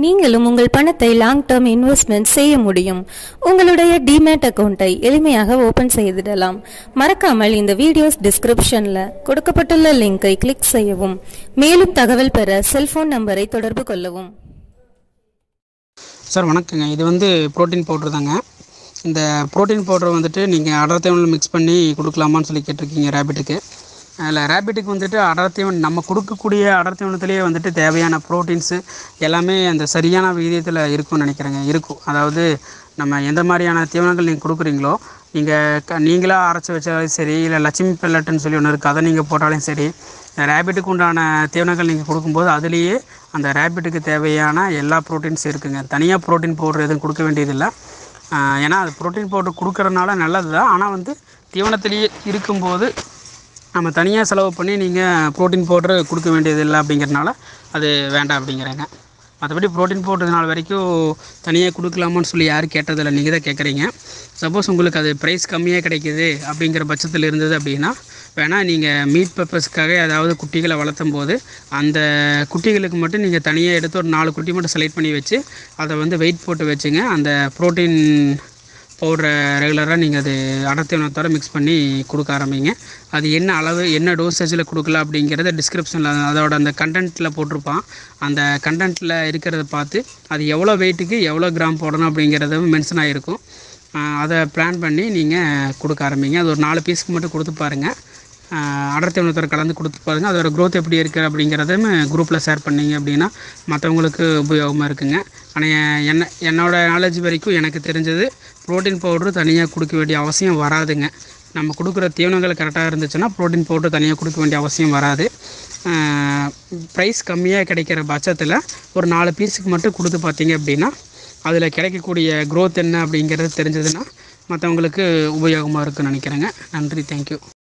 நீங்களும் உங்கள் பணத்தை லாங் டேர்ம் இன்வெஸ்ட்மெண்ட் செய்ய முடியும் உங்களுடைய டிமேட் அக்கவுண்டை எளிமையாக ஓபன் செய்திடலாம் மறக்காமல் இந்த வீடியோஸ் டிஸ்கிரிப்ஷன்ல கொடுக்கப்பட்டுள்ள லிங்கை கிளிக் செய்யவும் மேலும் தகவல் பெற செல்போன் நம்பரை தொடர்பு கொள்ளவும் சார் வணக்கங்க இது வந்து புரோட்டீன் பவுட்ரு தாங்க இந்த புரோட்டீன் பவுடர் வந்துட்டு நீங்கள் அடர் தீவனம் மிக்ஸ் பண்ணி கொடுக்கலாமான்னு சொல்லி கேட்டிருக்கீங்க ரேபிட்டுக்கு அதில் ரேபிட்டுக்கு வந்துட்டு அடர் தீவனம் நம்ம கொடுக்கக்கூடிய அடர் தீவனத்துலேயே வந்துட்டு தேவையான ப்ரோட்டீன்ஸு எல்லாமே அந்த சரியான விகிதத்தில் இருக்கும்னு நினைக்கிறேங்க இருக்கும் அதாவது நம்ம எந்த மாதிரியான தீவனங்கள் நீங்கள் கொடுக்குறீங்களோ நீங்கள் க நீங்களாக அரைச்சி வச்சாலும் சரி இல்லை லட்சுமி பெல்லட்டுன்னு சொல்லி ஒன்று இருக்குது அதை நீங்கள் போட்டாலும் சரி ரேபிட்டுக்கு உண்டான தீவனங்கள் நீங்கள் கொடுக்கும்போது அதுலேயே அந்த ரேபிட்டுக்கு தேவையான எல்லா ப்ரோட்டீன்ஸ் இருக்குங்க தனியாக ப்ரோட்டீன் பவுடர் எதுவும் கொடுக்க வேண்டியதில்லை ஆஹ் ஏன்னா அது ப்ரோட்டீன் பவுடர் கொடுக்கறதுனால நல்லது தான் ஆனால் வந்து தீவனத்திலேயே இருக்கும்போது நம்ம தனியாக செலவு பண்ணி நீங்கள் ப்ரோட்டீன் பவுடர் கொடுக்க வேண்டியதில்லை அப்படிங்கிறனால அது வேண்டாம் அப்படிங்கிறேங்க மற்றபடி ப்ரோட்டீன் பவுடர் நாள் வரைக்கும் தனியாக கொடுக்கலாமான்னு சொல்லி யாரும் கேட்டதில்லை நீங்கள் தான் கேட்குறீங்க சப்போஸ் உங்களுக்கு அது ப்ரைஸ் கம்மியாக கிடைக்குது அப்படிங்கிற பட்சத்தில் இருந்தது அப்படின்னா வேணால் நீங்கள் மீட் பர்பஸ்க்காக ஏதாவது குட்டிகளை வளர்த்தும் போது அந்த குட்டிகளுக்கு மட்டும் நீங்கள் தனியாக எடுத்து ஒரு நாலு குட்டி மட்டும் செலக்ட் பண்ணி வச்சு அதை வந்து வெயிட் போட்டு வச்சுங்க அந்த ப்ரோட்டீன் பவுடரை ரெகுலராக நீங்கள் அது அடர்த்தீவனத்தோட மிக்ஸ் பண்ணி கொடுக்க ஆரம்பிங்க அது என்ன அளவு என்ன டோசேஜில் கொடுக்கலாம் அப்படிங்கிறத டிஸ்கிரிப்ஷனில் அதோட அந்த கண்டென்ட்டில் போட்டிருப்பான் அந்த கண்டென்ட்டில் இருக்கிறத பார்த்து அது எவ்வளோ வெயிட்டுக்கு எவ்வளோ கிராம் போடணும் அப்படிங்கிறதும் மென்ஷன் ஆகிருக்கும் ஆஹ் அதை பிளான் பண்ணி நீங்கள் கொடுக்க ஆரம்பிங்க அது ஒரு நாலு பீஸ்க்கு மட்டும் கொடுத்து பாருங்கள் அடர்த்தீவனத்தோட கலந்து கொடுத்து பாருங்கள் அதோட growth எப்படி இருக்குது அப்படிங்கிறதும் குரூப்பில் ஷேர் பண்ணீங்க அப்படின்னா மற்றவங்களுக்கு உபயோகமாக இருக்குங்க ஆனால் என்ன என்னோட நாலேஜ் வரைக்கும் எனக்கு தெரிஞ்சது ப்ரோட்டீன் பவுட்ரு தனியாக கொடுக்க வேண்டிய அவசியம் வராதுங்க நம்ம கொடுக்குற தீவனங்கள் கரெக்டாக இருந்துச்சுன்னா ப்ரோட்டீன் பவுட்ரு தனியாக கொடுக்க வேண்டிய அவசியம் வராது ப்ரைஸ் கம்மியாக கிடைக்கிற பட்சத்தில் ஒரு நாலு பீஸுக்கு மட்டும் கொடுத்து பார்த்தீங்க அப்படின்னா அதில் கிடைக்கக்கூடிய growth என்ன அப்படிங்கிறது தெரிஞ்சதுன்னா மற்றவங்களுக்கு உபயோகமாக இருக்குன்னு நினைக்கிறேங்க நன்றி தேங்க்யூ